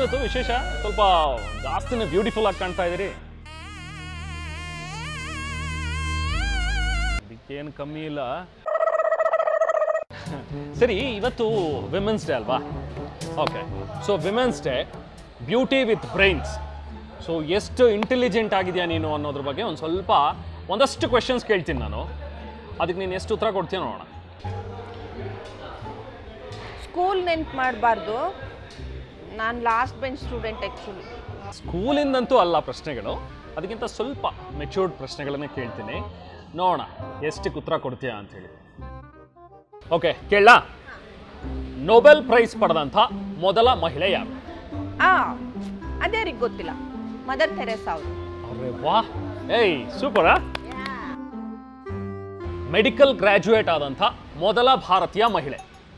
ಏನಿವತ್ತು ವಿಶೇಷ ಸ್ವಲ್ಪ ಜಾಸ್ತಿನೇ ಬ್ಯೂಟಿಫುಲ್ ಆಗಿ ಕಾಣ್ತಾ ಇದ್ದೀರಿ ಅದಕ್ಕೇನು ಕಮ್ಮಿ ಇಲ್ಲ ಸರಿ ಇವತ್ತು ವಿಮೆನ್ಸ್ ಡೇ ಅಲ್ವಾ okay so women's day beauty with brains so ಎಷ್ಟು ಇಂಟೆಲಿಜೆಂಟ್ ಆಗಿದೆಯಾ ನೀನು ಅನ್ನೋದ್ರ ಬಗ್ಗೆ ಒಂದು ಸ್ವಲ್ಪ ಒಂದಷ್ಟು ಕ್ವೆಶನ್ಸ್ ಕೇಳ್ತೀನಿ ನಾನು ಅದಕ್ಕೆ ನೀನು ಎಷ್ಟು ಉತ್ತರ ಕೊಡ್ತೀಯ ನೋಡೋಣ ಸ್ಕೂಲ್ ನೆನ್ಪು ಮಾಡಬಾರ್ದು ನಾನು ಲಾಸ್ಟ್ ಬೆಂಚ್ ಸ್ಟೂಡೆಂಟ್ ಆ್ಯಕ್ಚುಲಿ ಸ್ಕೂಲಿಂದಂತೂ ಅಲ್ಲ ಪ್ರಶ್ನೆಗಳು ಅದಕ್ಕಿಂತ ಸ್ವಲ್ಪ ಮೆಚೂರ್ಡ್ ಪ್ರಶ್ನೆಗಳನ್ನೇ ಕೇಳ್ತೀನಿ ನೋಡೋಣ ಎಷ್ಟಕ್ಕೆ ಉತ್ತರ ಕೊಡ್ತೀಯಾ ಅಂಥೇಳಿ ಓಕೆ ಕೇಳ ನೊಬೆಲ್ ಪ್ರೈಸ್ ಪಡೆದಂಥ ಮೊದಲ ಮಹಿಳೆ ಯಾರು ಆ ಅದ್ಯಾರಿಗೆ ಗೊತ್ತಿಲ್ಲ ಮದರ್ ಥೆರೇಸಾ ಅವರು ಅರೆ ವಾ ಏಯ್ ಸೂಪರಾ ಮೆಡಿಕಲ್ ಗ್ರಾಜ್ಯುಯೇಟ್ ಆದಂಥ ಮೊದಲ ಭಾರತೀಯ ಮಹಿಳೆ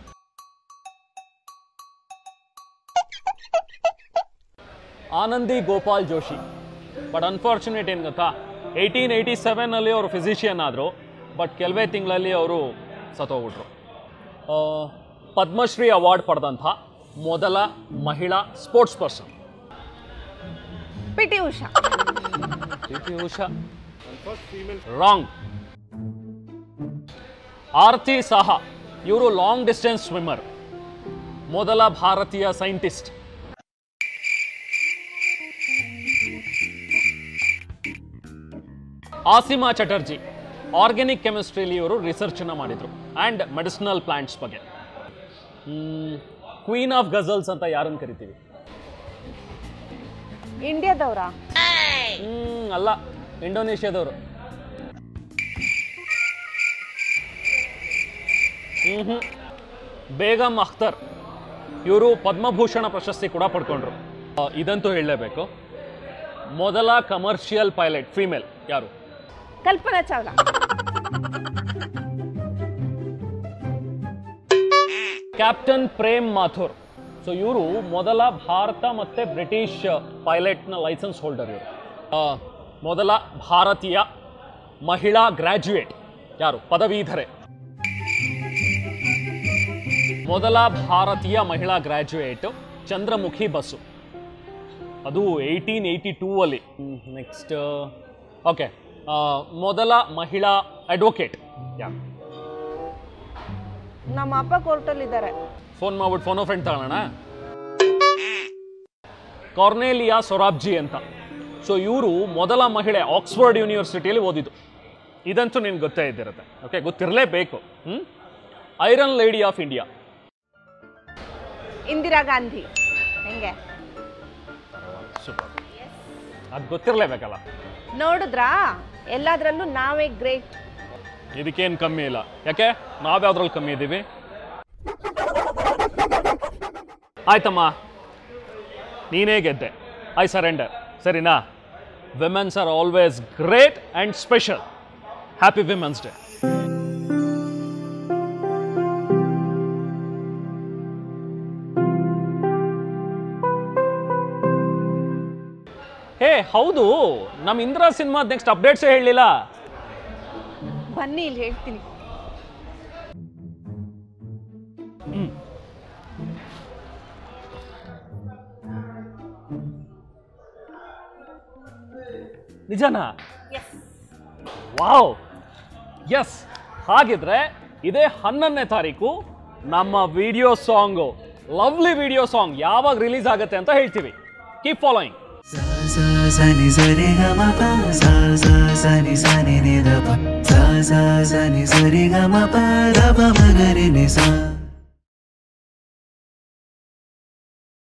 ಆನಂದಿ ಗೋಪಾಲ್ ಜೋಶಿ ಬಟ್ ಅನ್ಫಾರ್ಚುನೇಟ್ ಏನು ಗೊತ್ತಾ ಏಯ್ಟೀನ್ ಏಯ್ಟಿ ಸೆವೆನಲ್ಲಿ ಅವರು ಫಿಸಿಷಿಯನ್ ಆದರು ಬಟ್ ಕೆಲವೇ ತಿಂಗಳಲ್ಲಿ ಅವರು ಸತ್ತೋಗ್ಬಿಟ್ರು ಆ, ಪದ್ಮಶ್ರೀ ಅವಾರ್ಡ್ ಪಡೆದಂಥ ಮೊದಲ ಮಹಿಳಾ sports person P T Usha P T Usha wrong Arati Saha ಇವರು ಲಾಂಗ್ ಡಿಸ್ಟೆನ್ಸ್ ಸ್ವಿಮ್ಮರ್ ಮೊದಲ ಭಾರತೀಯ ಸೈಂಟಿಸ್ಟ್ ಆಸಿಮಾ ಚಟರ್ಜಿ ಆರ್ಗ್ಯಾನಿಕ್ ಕೆಮಿಸ್ಟ್ರಿಲಿ ಇವರು ರಿಸರ್ಚನ್ನು ಮಾಡಿದರು ಆ್ಯಂಡ್ ಮೆಡಿಸಿನಲ್ ಪ್ಲಾಂಟ್ಸ್ ಬಗ್ಗೆ ಕ್ವೀನ್ ಆಫ್ ಗಜಲ್ಸ್ ಅಂತ ಯಾರನ್ನು ಕರಿತೀವಿ ಇಂಡಿಯಾದವ್ರಾ ಹ್ಮ್, ಅಲ್ಲ ಇಂಡೋನೇಷ್ಯಾದವರು ಹ್ಮ್ ಬೇಗಂ ಅಖ್ತರ್ ಇವರು ಪದ್ಮಭೂಷಣ ಪ್ರಶಸ್ತಿ ಕೂಡ ಪಡ್ಕೊಂಡ್ರು ಆ, ಇದಂತೂ ಹೇಳಲೇಬೇಕು ಮೊದಲ ಕಮರ್ಷಿಯಲ್ ಪೈಲಟ್ ಫೀಮೇಲ್ ಯಾರು ಕಲ್ಪನಾ ಚಾವ್ಲಾ ಕ್ಯಾಪ್ಟನ್ ಪ್ರೇಮ್ ಮಾಥುರ್ ಸೊ ಇವರು ಮೊದಲ ಭಾರತ ಮತ್ತು ಬ್ರಿಟಿಷ್ ಪೈಲಟ್ನ ಲೈಸೆನ್ಸ್ ಹೋಲ್ಡರ್ ಇವರು ಮೊದಲ ಭಾರತೀಯ ಮಹಿಳಾ ಗ್ರ್ಯಾಜುಯೇಟ್ ಯಾರು ಪದವೀಧರೆ ಮೊದಲ ಭಾರತೀಯ ಮಹಿಳಾ ಗ್ರ್ಯಾಜುಯೇಟ್ ಚಂದ್ರಮುಖಿ ಬಸ್ಸು ಅದು ಏಯ್ಟೀನ್ ಏಯ್ಟಿ ಟೂ ಅಲ್ಲಿ ನೆಕ್ಸ್ಟ್ ಓಕೆ ಮೊದಲ ಮಹಿಳಾ ಅಡ್ವೊಕೇಟ್ ಯಾರು ನಮ್ಮ ಅಪ್ಪ ಕೋರ್ಟಲ್ಲಿದ್ದಾರೆ ಫೋನ್ ಮಾಡ್ಬಿಟ್ಟು ಫೋನೋ ಫ್ರೆಂಡ್ ತಗೊಳ್ಳೋಣ ಕಾರ್ನೇಲಿಯಾ ಸೊರಾಬ್ಜಿ ಅಂತ ಸೊ ಇವರು ಮೊದಲ ಮಹಿಳೆ ಆಕ್ಸ್ಫರ್ಡ್ ಯೂನಿವರ್ಸಿಟಿಯಲ್ಲಿ ಓದಿದ್ದು ಇದಂತೂ ನಿನ್ಗೆ ಗೊತ್ತೇ ಇದ್ದಿರುತ್ತೆ ಓಕೆ ಗೊತ್ತಿರಲೇಬೇಕು ಹ್ಞೂ iron lady of India Indira Gandhi ಹೆಂಗೆ ಸೂಪರ್ ಅದು ಗೊತ್ತಿರಲೇಬೇಕಲ್ಲ ನೋಡಿದ್ರಾ ಎಲ್ಲದರಲ್ಲೂ ನಾವೇ ಗ್ರೇಟ್ ಇದಕ್ಕೇನು ಕಮ್ಮಿ ಇಲ್ಲ ಯಾಕೆ ನಾವ್ಯಾವ್ದ್ರಲ್ಲಿ ಕಮ್ಮಿ ಇದ್ದೀವಿ ಆಯ್ತಮ್ಮ ನೀನೇ ಗೆದ್ದೆ ಐ ಸರೆಂಡರ್ ಸರಿನಾ women's are always great and special happy women's day hey ಹೌದು ನಮ್ಮ ಇಂದ್ರ ಸಿನಿಮಾದ ನೆಕ್ಸ್ಟ್ ಅಪ್ಡೇಟ್ಸೇ ಹೇಳಲಿಲ್ಲ ಬನ್ನಿ ಇಲ್ಲಿ ಹೇಳ್ತೀನಿ ನಿಜನಾ ವಾವ್ ಎಸ್ ಹಾಗಿದ್ರೆ ಇದೇ ಹನ್ನೊಂದನೇ ತಾರೀಕು ನಮ್ಮ video song lovely video song ಯಾವಾಗ ರಿಲೀಸ್ ಆಗುತ್ತೆ ಅಂತ ಹೇಳ್ತೀವಿ keep following sa sa sa ni sa re ga ma pa sa sa sa ni sa ni ni da pa sa sa sa ni sa re ga ma pa da pa ma ga re ni sa